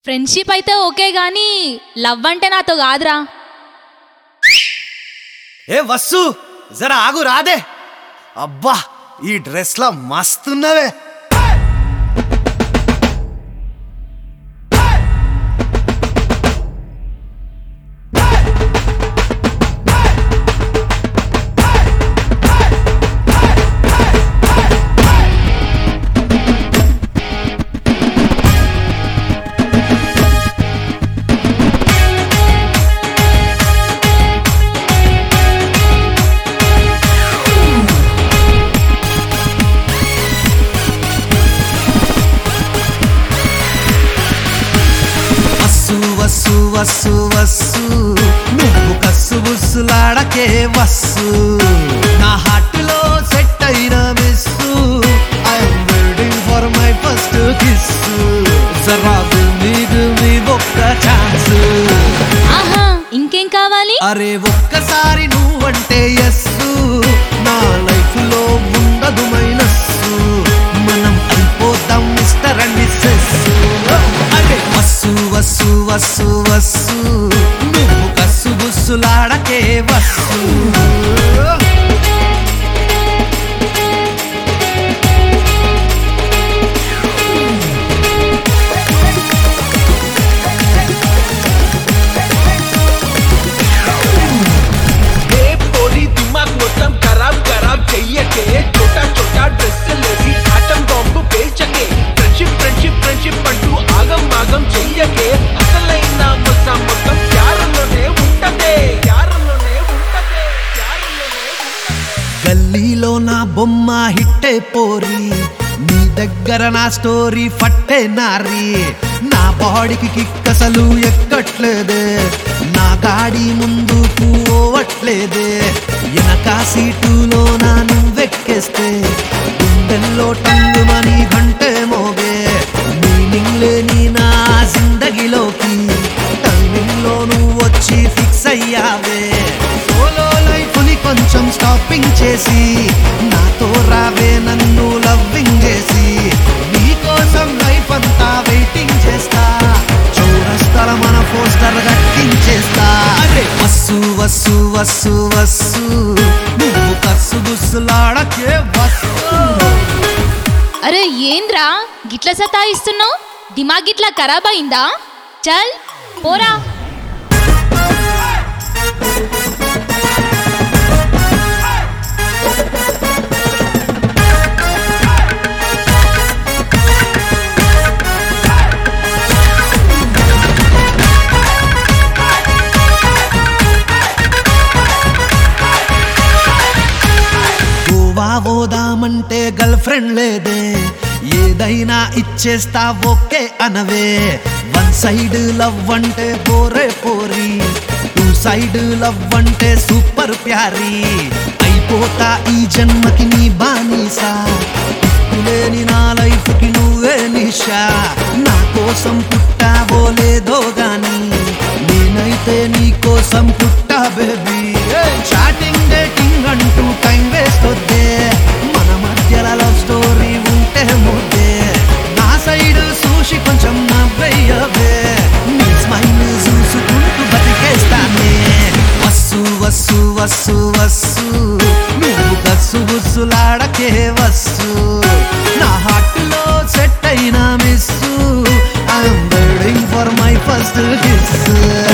friendship అయితే okay గానీ love అంటే నాతో కాదురా ఏ వస్సు జర ఆగు రాదే అబ్బా ఈ డ్రెస్ లా మస్తున్నవే వస్సు వస్సు వస్సు వస్సు నువ్వు కస్సు బుస్సులాడకే వస్సు నా హార్ట్ లో సెట్ అయిన miss I'm waiting for my first kiss జరా నీకు మీ ఒక్క ఛాన్స్ ఆహా ఇంకేం కావాలి అరే ఒక్కసారి నువ్వంటే ఎస్సు నా లైఫ్ లో ఉండదు మైనస్సు మనం అయిపోతాం మిస్టర్ అండ్ మిస్సెస్ అరే వస్సు వస్సు వస్సు వస్సు నువ్వు కస్సు బుస్సులాడకే వస్సు ఏ పోరి దిమాగ్ మొత్తం ఖరాబ్ ఖరాబ్ చెయ్యకే చోటా చోటా డ్రెస్సులేసి ఆటం బాంబు పేల్చకే ఫ్రెండ్షిప్ ఫ్రెండ్షిప్ ఫ్రెండ్షిప్ అంటూ ఆగం ఆగం చెయ్యకే అసలైన మొత్తం మొత్తం ప్యారంలోనే ఉంటదే ప్యారంలోనే ఉంటదే ప్యారంలోనే ఉంటదే గల్లీలో నా బొమ్మ హిట్టే పోరి నీ దగ్గర నా స్టోరీ ఫట్టే నారి నా బాడీకి కిక్కసలు ఎక్కట్లేదే నా గాడి ముందుకు పోవట్లేదే వెనక సీటులో నా నువ్వెక్కేస్తే గుండెల్లో టంగుమని గంటే మోగే మీనింగ్ లేని నా జిందగీలోకి టైమింగ్ లో నువ్వు వచ్చి ఫిక్స్ అయ్యావే సోలో లైఫ్ ని కొంచెం స్టాపింగ్ చేసి నాతో రావే నన్ను లవ్వింగ్ చేసి నీకోసం లైఫ్ అంతా వెయిటింగ్ చేస్తా చౌరస్తల మన పోస్టర్ కట్టించేస్తా అరే వస్సు వస్సు వస్సు వస్సు నువ్వు కస్సు గుస్సులాడకే వస్సు అరే ఏంద్రా గిట్ల సతాయిస్తున్నావు దిమాగ్ గిట్లా ఖరాబ్ అయిందా చల్ పోరా గోవా పోదామంటే గర్ల్ ఫ్రెండ్ లేదే ఏదైనా ఇచ్చేస్తా ఓకే అనవే వన్ సైడ్ లవ్ అంటే పోరే పోరి టూ సైడ్ లవ్ అంటే సూపర్ ప్యారీ అయిపోతా ఈ జన్మకి నీ బానిసా లేని నా లైఫ్ కి నువ్వే నిషా నా కోసం పుట్టావో లేదో గాని నేనైతే నీ కోసం పుట్టా బేబీ చాటింగ్ డేటింగ్ అంటూ టైం వేస్ట్ వద్దే మన మధ్యల లవ్ స్టోరీ ఉంటే ముద్దే నా సైడ్ చూసి కొంచెం నవ్వయ్యవే నీ స్మైల్ చూసుకుంటూ బతికేస్తానే వస్సు వస్సు వస్సు వస్సు నువ్వు కస్సు బుస్సులాడకే వస్సు నా హార్ట్ లో సెట్ అయిన miss I'm waiting for my first kiss